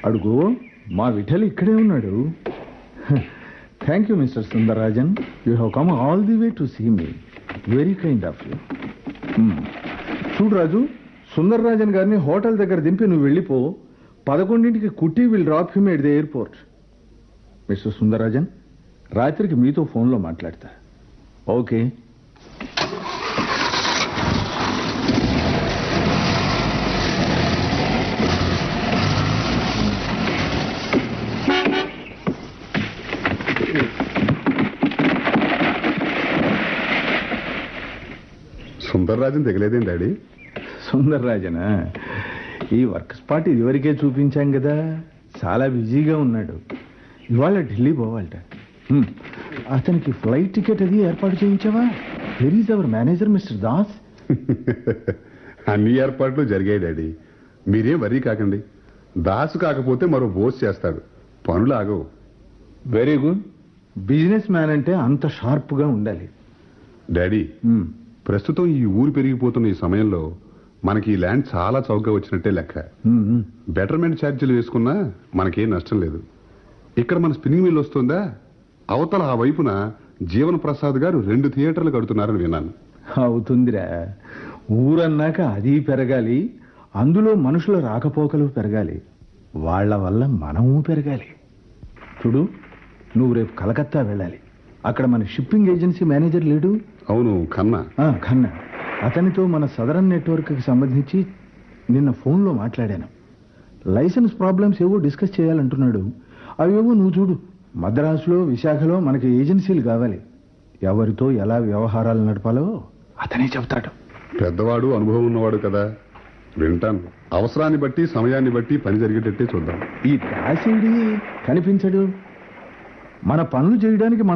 అడుగు మా విఠల్ ఇక్కడే ఉన్నాడు thank you mister Sundararajan you have come all the way to see me very kind of you చూడు రాజు సుందరరాజన్ గారిని హోటల్ దగ్గర దింపి నువ్వు వెళ్ళిపో పదకొండింటికి Kutty will drop him at the airport mister Sundararajan రాత్రికి మీతో ఫోన్లో మాట్లాడతా ఓకే సుందర్రాజన్ దిగలేదేం డాడీ సుందరరాజనా ఈ వర్క్ స్పాట్ ఇదివరకే చూపించాం కదా చాలా బిజీగా ఉన్నాడు ఇవాళ ఢిల్లీ పోవాలట హ్మ్. అతనికి ఫ్లైట్ టికెట్ అది ఏర్పాటు చేయించావా where is our manager mister Das అన్ని ఏర్పాట్లు జరిగాయి డాడీ మీరేం వరీ కాకండి దాసు కాకపోతే మరో బోస్ చేస్తాడు పనులు ఆగవు వెరీ గుడ్ బిజినెస్ మ్యాన్ అంటే అంత షార్ప్గా ఉండాలి డాడీ హ్మ్. ప్రస్తుతం ఈ ఊరు పెరిగిపోతున్న ఈ సమయంలో మనకి ఈ ల్యాండ్ చాలా చౌకగా వచ్చినట్టే లెక్క హ్మ్, హ్మ్. బెటర్మెంట్ ఛార్జీలు వేసుకున్నా మనకేం నష్టం లేదు ఇక్కడ మన స్పిన్నింగ్ మిల్ వస్తుందా అవతల ఆ వైపున జీవన్ ప్రసాద్ గారు రెండు థియేటర్లు కడుతున్నారని విన్నాను అవుతుందిరా ఊరన్నాక అది పెరగాలి అందులో మనుషుల రాకపోకలు పెరగాలి వాళ్ళ వల్ల మనము పెరగాలి చూడు నువ్వు రేపు కలకత్తా వెళ్ళాలి అక్కడ మన షిప్పింగ్ ఏజెన్సీ మేనేజర్ లేడు అవును కన్నా ఆ, ఖన్నా అతనితో మన సదరన్ నెట్వర్క్కి సంబంధించి నిన్న ఫోన్లో మాట్లాడాను లైసెన్స్ ప్రాబ్లమ్స్ ఏవో డిస్కస్ చేయాలంటున్నాడు అవేవో నువ్వు చూడు మద్రాసులో విశాఖలో మనకి ఏజెన్సీలు కావాలి ఎవరితో ఎలా వ్యవహారాలు నడపాలో అతనే చెబుతాడు పెద్దవాడు అనుభవం ఉన్నవాడు కదా వింటాను అవసరాన్ని బట్టి సమయాన్ని బట్టి పని జరిగేటట్టే చూద్దాం ఈ దాసిడి కనిపించడు మన పనులు చేయడానికి మన